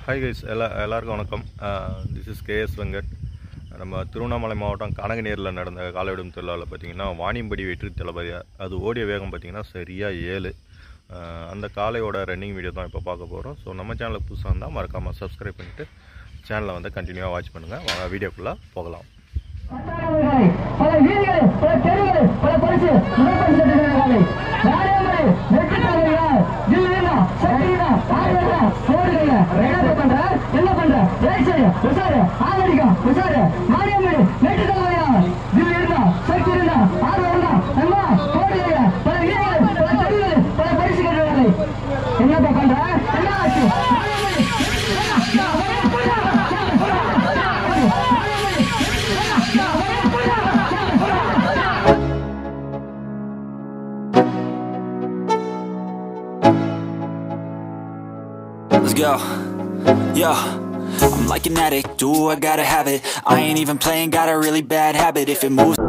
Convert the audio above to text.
Hi guys எல்லா எல்லாருக்கும் வணக்கம் திஸ் இஸ் கேஎஸ் வெங்கட் நம்ம திருவண்ணாமலை மாவட்டம் கனகநீரில் நடந்த காலைவிடும் திருவிழாவில் பார்த்தீங்கன்னா வாணியம்படி வெற்றி தளபதியா அது ஓடிய வேகம் பார்த்தீங்கன்னா சரியாக ஏழு ஆஹ் அந்த காலையோட ரன்னிங் வீடியோ தான் இப்போ பார்க்க போகிறோம் ஸோ நம்ம சேனலுக்கு புதுசாக இருந்தால் மறக்காமல் சப்ஸ்கிரைப் பண்ணிவிட்டு சேனலை வந்து கண்டினியூவாக வாட்ச் பண்ணுங்கள் வாங்க வீடியோக்குள்ளே போகலாம் பட்டாளங்களை, பல வீதிகள் பல தெருவில் பல பரிசு முதல் பரிசு பெற்றிருக்கிறார்கள். வாரியமலை, வெற்றிக்காரர்களா, தில்லியினா, சக்தியினா, ஆறுதலா, போடுகையா, என்ன பண்ற? என்ன பண்ற? ஜெயிச்சு, உஷாரு, ஆதரிக்கா, உஷாரு, மாரியம்மன், வெற்றிக்காரர்களா, தில்லியினா, சக்தியினா, ஆறுதலா, அம்மா, போடுகையா, பல வீதிகள் பல தெருவில் பல பரிசு பெற்றிருக்கிறார்கள். என்னப்பா பண்ற? என்ன ஆச்சு? Mariamman, Let's go. Yo. I'm like an addict, do I gotta have it I ain't even playing, got a really bad habit If it moves